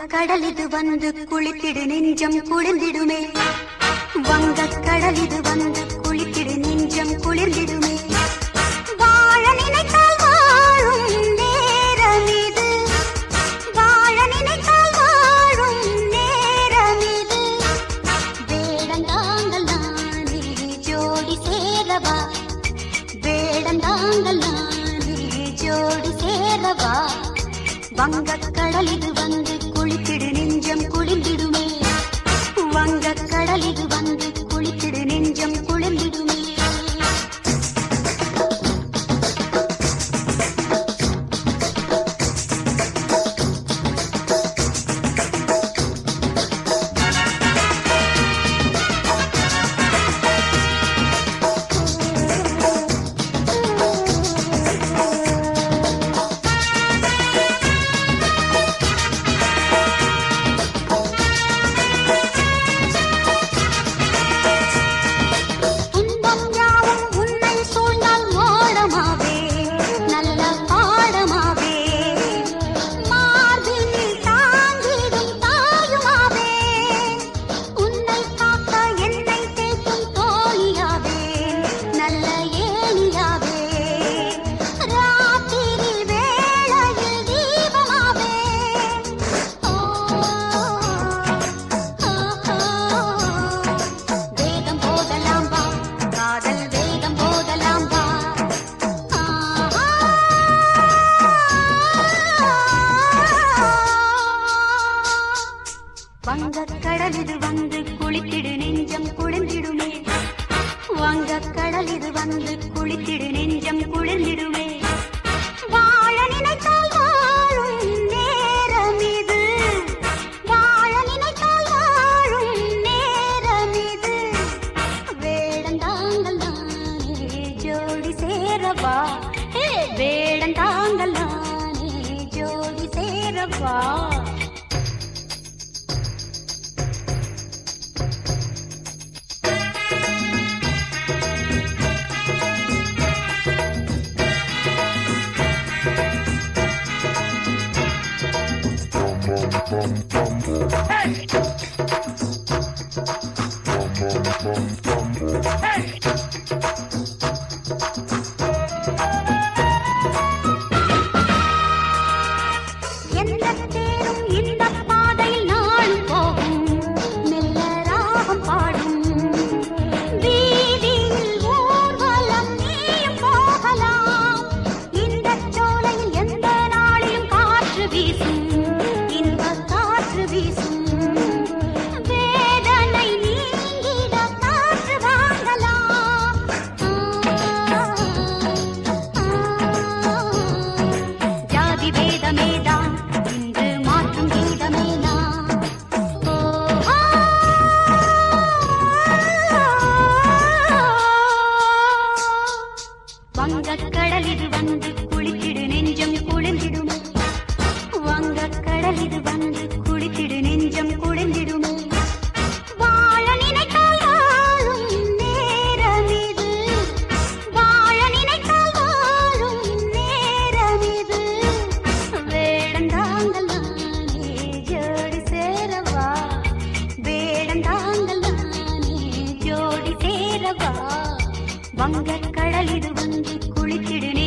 கடல் இது வந்து குளித்திடு நெஞ்சம் குளிர்ந்திடுமே வங்கக் கடல் இது வந்து குளித்திடு நெஞ்சம் குளிர்ந்திடுமே வாழ நினைத்தால் வாழும் நேரம் இது வாழ நினைத்தால் வாழும் நேரம் இது வேடந்தாங்கள் நானே ஜோடி சேரவா வேடந்தாங்கள் நானே ஜோடி சேரவா வங்கக் கடல் இது வந்து குளித்திடு நெஞ்சம் குளிர்ந்திடுமே வங்கக் கடல் இது வந்து குளித்திடு நெஞ்சம் குளிர்ந்திடுமே துன்பம் யாவும் உன்னை சூழ்ந்தால் மோடமாவே நல்ல பாடமாவே மார்பினில் தாங்கிடும் தாயுமாவே உன்னை காக்க என்னை தேற்றும் தோழியாவே நல்ல ஏணியாவே ராத்திரி வேளையில் தீபமாவே ஓ வேகம் போதலாம் வா காதல் வேகம் போதலாம் வா வங்கக் கடல் இது வந்து குளித்திடு நெஞ்சம் குளிர்ந்திடுமே வங்கக் கடல் இது வந்து குளித்திடு நெஞ்சம் குளிர்ந்திடுமே வாழ நினைத்தால் வாழும் நேரம் இது வாழ நினைத்தால் வாழும் நேரம் இது வேடந்தாங்கள் நானே ஜோடி சேரவா ஏ, வேடந்தாங்கள் நானே ஜோடி சேரவா எந்த தேரும் இந்த பாதையில் நாளும் போகும் மெல்ல ராகம் பாடும் வீதியில் ஊர்வலம் நீயும் போகலாம் இந்த சோலையில் எந்த நாளிலும் காற்று வீசும் இன்ப காற்று வீசும் வேதனை நீங்கிட காற்று வாங்கலாம் ஜாதி வேதமேதான் இன்று மாற்றும் கீதமேதான் வங்கக் கடல் இது வந்து குளித்திடு நெஞ்சம் குளிர்ந்திடுமே வங்கக் கடல் இது வந்து குளித்திடு நெஞ்சம் குளிர்ந்திடுமே வாழ நினைத்தால் வாழும் நேரம் இது வாழ நினைத்தால் வாழும் நேரம் இது வேடந்தாங்கள் நானே ஜோடி சேரவா வேடந்தாங்கள் நானே ஜோடி சேரவா வங்கக் கடல் இது வந்து குளித்திடு